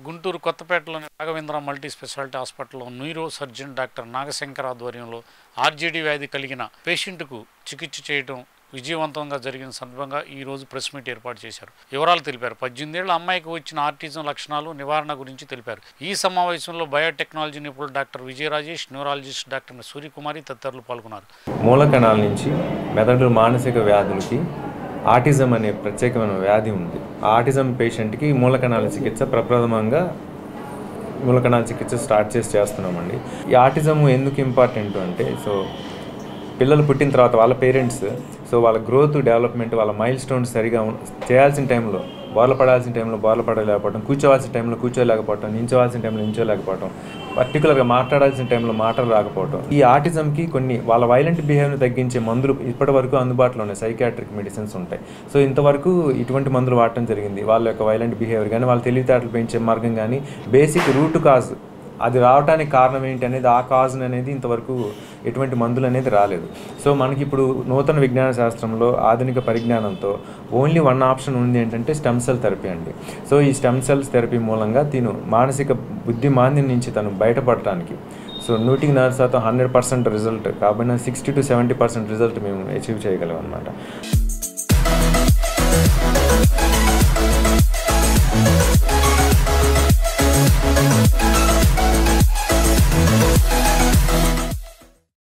గుంటూరు కొత్తపేటలోని Raghavendra multi speciality హాస్పిటల్లో neuro surgeon doctor Nagashankar ఆధ్వర్యంలో ఆర్జేడీ వ్యాధి కలిగిన పేషెంట్కు చికిత్స చేయడం విజయవంతంగా జరిగిన సందర్భంగా ఈ రోజు ప్రెస్ మీట్ ఏర్పాటు చేశారు వివరాలు తెలిపారు పద్దెనిమిదేళ్ల అమ్మాయికి వచ్చిన ఆర్టిజం లక్షణాలు నివారణ గురించి తెలిపారు ఈ సమావేశంలో బయోటెక్నాలజీ నిపుణులు doctor Vijaya Rajesh neurologist doctor Suryakumari తదితరులు పాల్గొన్నారు మూల కణాల నుంచి మెదడు మానసిక వ్యాధులకి ఆటిజం అనే ప్రత్యేకమైన వ్యాధి ఉంది ఆ ఆటిజం పేషెంట్కి మూల కణాల చికిత్స ప్రప్రథమంగా మూల కణాల చికిత్స స్టార్ట్ చేసి చేస్తున్నామండి ఈ ఆటిజం ఎందుకు ఇంపార్టెంట్ అంటే సో పిల్లలు పుట్టిన తర్వాత వాళ్ళ పేరెంట్స్ సో వాళ్ళ గ్రోత్ డెవలప్మెంట్ వాళ్ళ మైల్ స్టోన్స్ సరిగా ఉన్- చేయాల్సిన టైంలో బోర్ల పడాల్సిన టైంలో బోర్ల పడలేకపోవడం కూర్చోవాల్సిన టైంలో కూర్చోలేకపోవడం నించోవాల్సిన టైంలో నించోలేకపోవడం పర్టికులర్గా మాట్లాడాల్సిన టైంలో మాటలు రాకపోవడం ఈ ఆటిజంకి కొన్ని వాళ్ళ వైలెంట్ బిహేవియర్ని తగ్గించే మందులు ఇప్పటి వరకు అందుబాటులో ఉన్నాయి సైకాట్రిక్ మెడిసిన్స్ ఉంటాయి సో ఇంతవరకు ఇటువంటి మందులు వాడటం జరిగింది వాళ్ళ యొక్క వైలెంట్ బిహేవియర్ కానీ వాళ్ళ తెలివితేటలు పెంచే మార్గం కానీ బేసిక్ రూట్ కాజ్ అది రావడానికి కారణం ఏంటి అనేది ఆ కాజ్ అనేది ఇంతవరకు ఎటువంటి మందులు అనేది రాలేదు సో మనకి ఇప్పుడు నూతన విజ్ఞాన శాస్త్రంలో ఆధునిక పరిజ్ఞానంతో ఓన్లీ వన్ ఆప్షన్ ఉంది ఏంటంటే స్టెమ్ సెల్ థెరపీ అండి సో ఈ స్టెమ్ సెల్స్ థెరపీ మూలంగా తిను మానసిక బుద్ధి మాంద్యం నుంచి తను బయటపడటానికి సో నూటికి నాలుగు శాతం హండ్రెడ్ పర్సెంట్ రిజల్ట్ కాబట్టి sixty to seventy percent result మేము అచీవ్ చేయగలం అనమాట